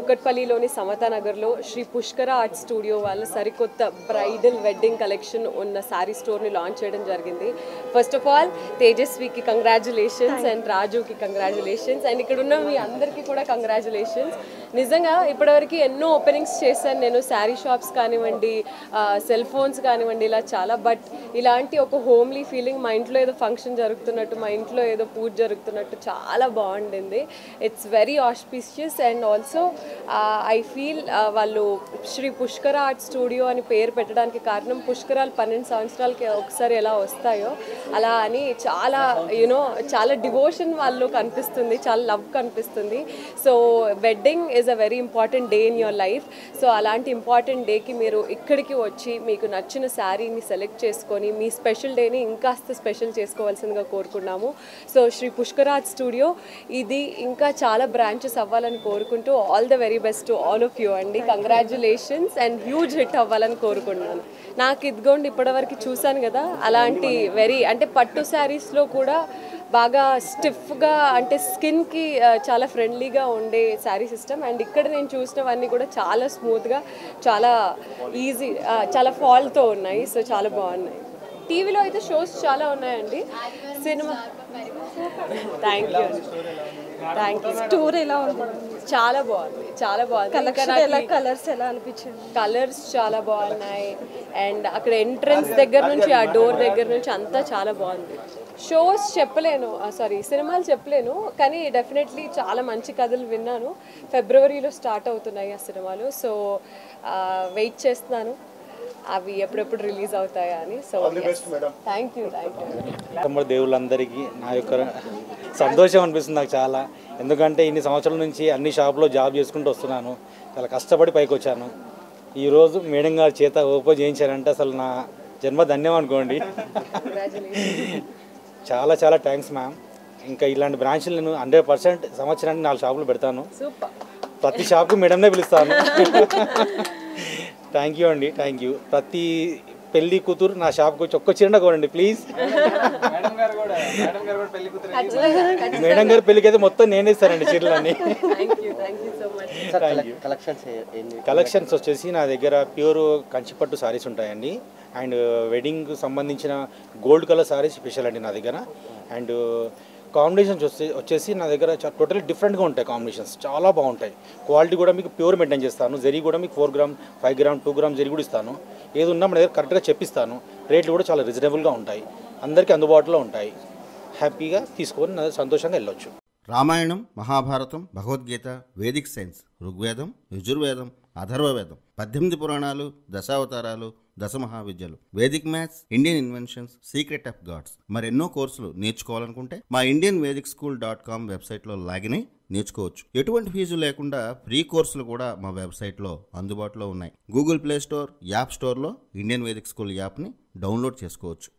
కూకట్పల్లిలోని సమతా నగర్లో శ్రీ పుష్కర art studio వాళ్ళ సరికొత్త బ్రైడల్ వెడ్డింగ్ కలెక్షన్ ఉన్న శారీ స్టోర్ని లాంచ్ చేయడం జరిగింది ఫస్ట్ ఆఫ్ ఆల్ తేజస్వికి కంగ్రాచులేషన్స్ అండ్ రాజుకి కంగ్రాచులేషన్స్ అండ్ ఇక్కడ ఉన్న మీ అందరికీ కూడా కంగ్రాచులేషన్స్ నిజంగా ఇప్పటివరకు ఎన్నో ఓపెనింగ్స్ చేశాను నేను శారీ షాప్స్ కానివ్వండి సెల్ ఫోన్స్ కానివ్వండి ఇలా చాలా బట్ ఇలాంటి ఒక హోమ్లీ ఫీలింగ్ మా ఇంట్లో ఏదో ఫంక్షన్ జరుగుతున్నట్టు మా ఇంట్లో ఏదో పూజ జరుగుతున్నట్టు చాలా బాగుండింది it's very auspicious and also I feel వాళ్ళు శ్రీ పుష్కర ఆర్ట్ స్టూడియో అని పేరు పెట్టడానికి కారణం పుష్కరాలు పన్నెండు సంవత్సరాలకి ఒకసారి ఎలా వస్తాయో అలా అని చాలా యూనో చాలా డివోషన్ వాళ్ళు కనిపిస్తుంది చాలా లవ్ కనిపిస్తుంది so wedding is a very important day in your life so అలాంటి ఇంపార్టెంట్ డేకి మీరు ఇక్కడికి వచ్చి మీకు నచ్చిన శారీని సెలెక్ట్ చేసుకొని మీ స్పెషల్ డేని ఇంకాస్త స్పెషల్ చేసుకోవాల్సిందిగా కోరుకున్నాము సో శ్రీ పుష్కరాజ్ స్టూడియో ఇది ఇంకా చాలా బ్రాంచెస్ అవ్వాలని కోరుకుంటూ all the very best to all of you అండి కంగ్రాచులేషన్స్ అండ్ హ్యూజ్ హిట్ అవ్వాలని కోరుకుంటున్నాను నాకు ఇదిగోండి ఇప్పటివరకు చూశాను కదా అలాంటి వెరీ అంటే పట్టు శారీస్లో కూడా బాగా స్టిఫ్గా అంటే స్కిన్కి చాలా ఫ్రెండ్లీగా ఉండే శారీ సిస్టమ్ అండ్ ఇక్కడ నేను చూసినవన్నీ కూడా చాలా స్మూత్గా చాలా ఈజీ చాలా ఫాల్తో ఉన్నాయి సో చాలా బాగున్నాయి టీవీలో అయితే షోస్ చాలా ఉన్నాయండి cinema thank you thank you tour ఎలా ఉంది చాలా బాగుంది చాలా బాగుంది కలెక్షన్ ఎలా కలర్స్ ఎలా అనిపించింది కలర్స్ చాలా బాగున్నాయి అండ్ అక్కడ ఎంట్రన్స్ దగ్గర నుంచి ఆ డోర్ దగ్గర నుంచి అంతా చాలా బాగుంది షోస్ చెప్పలేను సారీ సినిమాలు చెప్పలేను కానీ డెఫినెట్లీ చాలా మంచి కథలు విన్నాను ఫిబ్రవరిలో స్టార్ట్ అవుతున్నాయి ఆ సినిమాలు సో వెయిట్ చేస్తున్నాను అవి ఎప్పుడెప్పుడు రిలీజ్ అవుతాయా అని so thank you thank you తమ్ముడు దేవుళ్ళందరికీ నా యొక్క సంతోషం అనిపిస్తుంది నాకు చాలా ఎందుకంటే ఇన్ని సంవత్సరాల నుంచి అన్ని షాపులో జాబ్ చేసుకుంటూ వస్తున్నాను చాలా కష్టపడి పైకి వచ్చాను ఈరోజు మేడం గారి చేత ఓపెన్ చేయించారంటే అసలు నా జన్మ ధన్యం అనుకోండి చాలా చాలా థ్యాంక్స్ మ్యామ్ ఇంకా ఇలాంటి బ్రాంచ్లు నేను హండ్రెడ్ పర్సెంట్ సంవత్సరానికి నాలుగు షాపులు పెడతాను సూపర్ ప్రతి షాప్కి మేడంనే పిలుస్తాను థ్యాంక్ యూ అండి థ్యాంక్ యూ ప్రతి పెళ్లి కూతురు నా షాప్కి వచ్చి ఒక్క చీరన కొనండి ప్లీజ్ మేడం గారి పెళ్ళికి అయితే మొత్తం నేనే ఇస్తానండి చీరలన్నీ thank you thank you so much collections ఏంటి కలెక్షన్స్ వచ్చేసి నా దగ్గర ప్యూర్ కంచిపట్టు సారీస్ ఉంటాయండి అండ్ వెడ్డింగ్ సంబంధించిన గోల్డ్ కలర్ సారీస్ స్పెషల్ అండి నా దగ్గర అండ్ కాంబినేషన్స్ వచ్చే వచ్చేసి నా దగ్గర టోటలీ డిఫరెంట్గా ఉంటాయి కాంబినేషన్స్ చాలా బాగుంటాయి క్వాలిటీ కూడా మీకు ప్యూర్ మెయింటైన్ చేస్తాను జరీ కూడా మీకు four gram five gram two gram zari కూడా ఇస్తాను ఏది ఉన్నా మన దగ్గర కరెక్ట్గా చెప్పిస్తాను రేట్లు కూడా చాలా రీజనబుల్గా ఉంటాయి అందరికీ అందుబాటులో ఉంటాయి హ్యాపీగా తీసుకొని నా సంతోషంగా వెళ్ళొచ్చు రామాయణం మహాభారతం భగవద్గీత వేదిక్ సైన్స్ ఋగ్వేదం యజుర్వేదం అథర్వవేదం పద్దెనిమిది పురాణాలు దశావతారాలు దశ మహావిద్యలు Vedic maths Indian inventions secret of gods మరెన్నో కోర్సులు నేర్చుకోవాలనుకుంటే మా Indian Vedic school dot com వెబ్సైట్లో లాగిన్ అయి నేర్చుకోవచ్చు ఎటువంటి ఫీజు లేకుండా ఫ్రీ కోర్సులు కూడా మా వెబ్సైట్లో అందుబాటులో ఉన్నాయి గూగుల్ ప్లే స్టోర్ యాప్ స్టోర్లో ఇండియన్ వేదిక్ స్కూల్ యాప్ని డౌన్లోడ్ చేసుకోవచ్చు